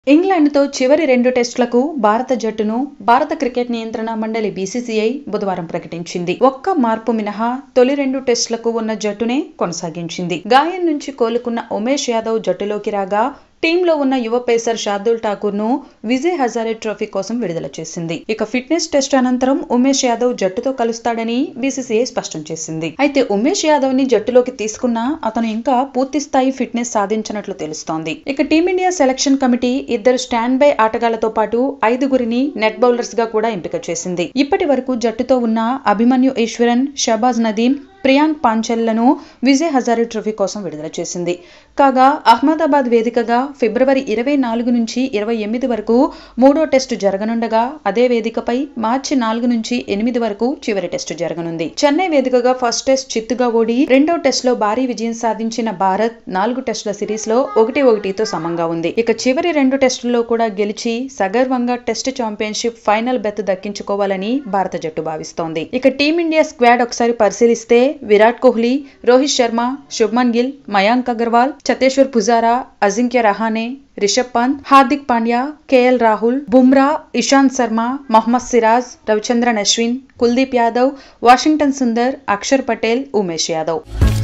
ఇంగ్లాండ్తో చివరి రెండు టెస్టులకు భారత జట్టును భారత క్రికెట్ నియంత్రణ మండలి బీసీసీఐ బుధవారం ప్రకటించింది ఒక్క మార్పు మినహా తొలి రెండు టెస్టులకు ఉన్న జట్టునే కొనసాగించింది గాయం నుంచి కోలుకున్న ఉమేష్ యాదవ్ జట్టులోకి రాగా టీంలో ఉన్న యువ పేసర్ షార్దుల్ ఠాకూర్ ను విజయ్ హజారే ట్రోఫీ కోసం విడుదల చేసింది ఇక ఫిట్నెస్ టెస్ట్ అనంతరం ఉమేష్ యాదవ్ జట్టుతో కలుస్తాడని బీసీసీఐ స్పష్టం చేసింది అయితే ఉమేష్ యాదవ్ ని జట్టులోకి తీసుకున్నా అతను ఇంకా పూర్తి స్థాయి ఫిట్నెస్ సాధించినట్లు తెలుస్తోంది ఇక టీమిండియా సెలక్షన్ కమిటీ ఇద్దరు స్టాండ్ బై ఆటగాళ్లతో పాటు ఐదుగురిని నెట్ బౌలర్స్ గా కూడా ఎంపిక చేసింది ఇప్పటి వరకు జట్టుతో ఉన్న అభిమన్యు ఈశ్వరన్ షబాజ్ నదీం ప్రియాంక్ పాంచల్లను విజయ్ హజారే ట్రోఫీ కోసం విడుదల చేసింది కాగా అహ్మదాబాద్ వేదికగా ఫిబ్రవరి ఇరవై నాలుగు నుంచి ఇరవై ఎనిమిది వరకు మూడో టెస్టు జరగనుండగా అదే వేదికపై మార్చి నాలుగు నుంచి ఎనిమిది వరకు చివరి టెస్టు జరగనుంది చెన్నై వేదికగా ఫస్ట్ టెస్ట్ చిత్తుగా ఓడి రెండో టెస్ట్ లో భారీ విజయం సాధించిన భారత్ నాలుగు టెస్టుల సిరీస్ లో ఒకటి ఒకటితో సమంగా ఉంది ఇక చివరి రెండు టెస్టుల్లో కూడా గెలిచి సగర్వంగా టెస్ట్ ఛాంపియన్షిప్ ఫైనల్ బెత్ దక్కించుకోవాలని భారత జట్టు భావిస్తోంది ఇక టీమిండియా స్క్వాడ్ ఒకసారి పరిశీలిస్తే విరాట్ కోహ్లీ రోహిత్ శర్మ శుభ్మన్ గిల్ మయాంక్ అగర్వాల్ చతేశ్వర్ పుజారా అజింక్య రహానే రిషబ్ పంత్ హార్దిక్ పాండ్యా కేఎల్ రాహుల్ బుమ్రా ఇషాంత్ శర్మ మొహమ్మద్ సిరాజ్ రవిచంద్రన్ అశ్విన్ కుల్దీప్ యాదవ్ వాషింగ్టన్ సుందర్ అక్షర్ పటేల్ ఉమేష్ యాదవ్